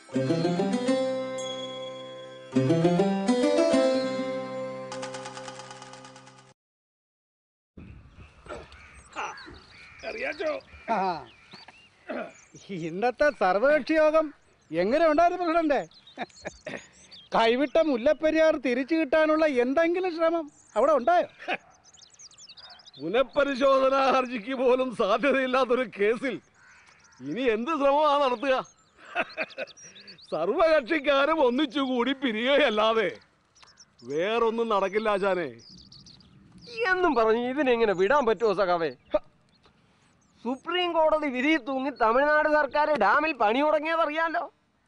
അറിയാച്ചോ ആ. ഇന്നത്തെ സർവകക്ഷി യോഗം എങ്ങനെ ഉണ്ടായിരുന്നു പ്രസിഡന്റ് കൈവിട്ട മുല്ലപ്പെരിയാർ തിരിച്ചു കിട്ടാനുള്ള എന്തെങ്കിലും ശ്രമം അവിടെ ഉണ്ടായോ പുനഃപരിശോധനാ ഹർജിക്ക് പോലും സാധ്യതയില്ലാത്തൊരു കേസിൽ ഇനി എന്ത് ശ്രമമാണ് നടത്തുക സർവകക്ഷിക്കാരും ഒന്നിച്ചുകൂടി പിരിയുകയല്ലാതെ വേറൊന്നും നടക്കില്ല ആശാനെ എന്നും പറഞ്ഞു ഇതിനെങ്ങനെ വിടാൻ പറ്റുമോ സഖാവേ ഹ. സുപ്രീം കോടതി വിധി തൂങ്ങി തമിഴ്നാട് സർക്കാർ ഡാമിൽ പണി തുടങ്ങിയത് അറിയാലോ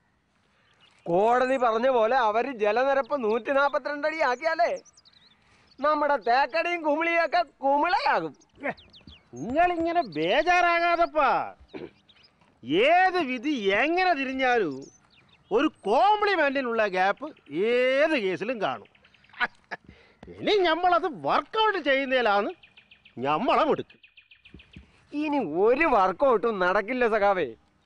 കോടതി പറഞ്ഞ പോലെ അവര് ജലനിരപ്പ് നൂറ്റി നാപ്പത്തിരണ്ട് അടി ആക്കിയാലേ നമ്മുടെ തേക്കടിയും കുമിളിയൊക്കെ കുമിളയാകും നിങ്ങളിങ്ങനെ ബേജാറാകാതപ്പാ ഏത് വിധി എങ്ങനെ തിരിഞ്ഞാലും ഒരു കോംപ്ലിമെന്റിനുള്ള ഗ്യാപ്പ് ഏത് കേസിലും കാണും ഇനി നമ്മളത് വർക്കൗട്ട് ചെയ്യുന്നതിലാണ് നമ്മളെ മിടുക്ക് ഇനി ഒരു വർക്കൗട്ടും നടക്കില്ല സഖാവേ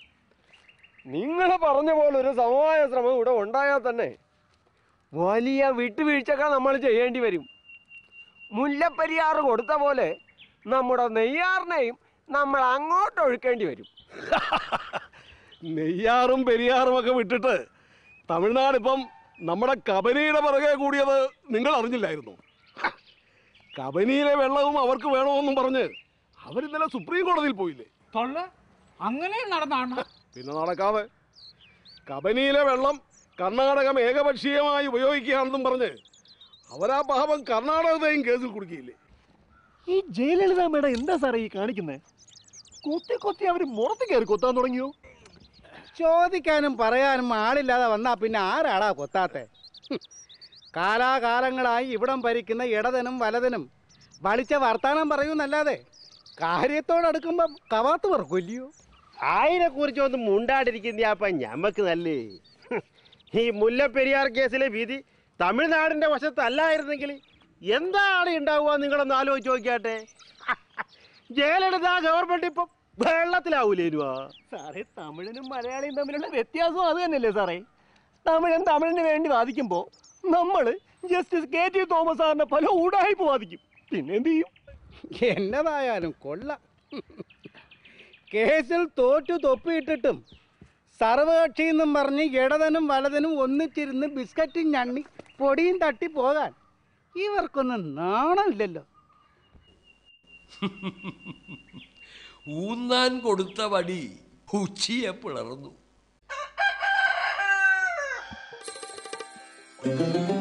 നിങ്ങൾ പറഞ്ഞ പോലെ ഒരു സമവായ ശ്രമം ഇവിടെ ഉണ്ടായാൽ തന്നെ വലിയ വിട്ടുവീഴ്ചകൾ നമ്മൾ ചെയ്യേണ്ടി വരും മുല്ലപ്പെരിയാറ് കൊടുത്ത പോലെ നമ്മുടെ നെയ്യാറിനെയും നമ്മൾ അങ്ങോട്ട് ഒഴുക്കേണ്ടി വരും നെയ്യാറും പെരിയാറും ഒക്കെ വിട്ടിട്ട് തമിഴ്നാട് ഇപ്പം നമ്മുടെ കബനിയുടെ പിറകെ കൂടിയത് നിങ്ങൾ അറിഞ്ഞില്ലായിരുന്നു ഹ, കബനിയിലെ വെള്ളവും അവർക്ക് വേണമെന്നും പറഞ്ഞ് അവരിന്നലെ സുപ്രീം കോടതിയിൽ പോയില്ലേ തൊള്ള അങ്ങനെ നടന്നാണ് പിന്നെ നടക്കാതെ കബനിയിലെ വെള്ളം കർണാടകം ഏകപക്ഷീയമായി ഉപയോഗിക്കുകയാണെന്നും പറഞ്ഞ് അവരാ പാപം കർണാടകത്തെയും കേസിൽ കുടുക്കിയില്ലേ ഈ ജയലളിത മേഡം എന്താ സാറേ ഈ കാണിക്കുന്നത് കൊത്തി കൊത്തി അവർ മുറത്ത് കയറി കൊത്താൻ തുടങ്ങിയോ ചോദിക്കാനും പറയാനും ആളില്ലാതെ വന്നാ പിന്നെ ആരാടാ കൊത്താത്തെ ഹും. കാലാകാലങ്ങളായി ഇവിടം ഭരിക്കുന്ന ഇടതനും വലതനും വളിച്ച വർത്താനം പറയൂന്നല്ലാതെ കാര്യത്തോടടുക്കുമ്പം കവാത്ത് പറക്കില്ലയോ അതിനെ കുറിച്ചൊന്നും മുണ്ടാണ്ടിരിക്കുന്ന അപ്പൊ ഞമ്മക്ക് നല്ലേ ഈ മുല്ലപ്പെരിയാർ കേസിലെ വിധി തമിഴ്നാടിന്റെ വശത്തല്ലായിരുന്നെങ്കിൽ എന്താണ് ഉണ്ടാവുക നിങ്ങളൊന്ന് ആലോചിച്ച് നോക്കിയാട്ടെ ജയലളിത ഗവൺമെന്റ് ഇപ്പം വെള്ളത്തിലാവൂലേനുവാ സാറേ തമിഴനും മലയാളിയും തമ്മിലുള്ള വ്യത്യാസം അത് തന്നെയല്ലേ സാറേ തമിഴൻ തമിഴിന് വേണ്ടി വാദിക്കുമ്പോൾ നമ്മൾ ജസ്റ്റിസ് കെ ടി തോമസ് സാറിന്റെ പല ഊടായ്പ വാദിക്കും പിന്നെ എന്ത് ചെയ്യും എന്നതായാലും കൊള്ള കേസിൽ തോറ്റു തൊപ്പിയിട്ടിട്ടും സർവകക്ഷി എന്നും പറഞ്ഞ് ഇടതനും വലതനും ഒന്നിച്ചിരുന്ന് ബിസ്ക്കറ്റും ഞണ്ണി പൊടിയും തട്ടി പോകാൻ ഇവർക്കൊന്നും നാണമില്ലല്ലോ ഊന്നാൻ കൊടുത്ത വടി ഉച്ചിയെ പിളർന്നു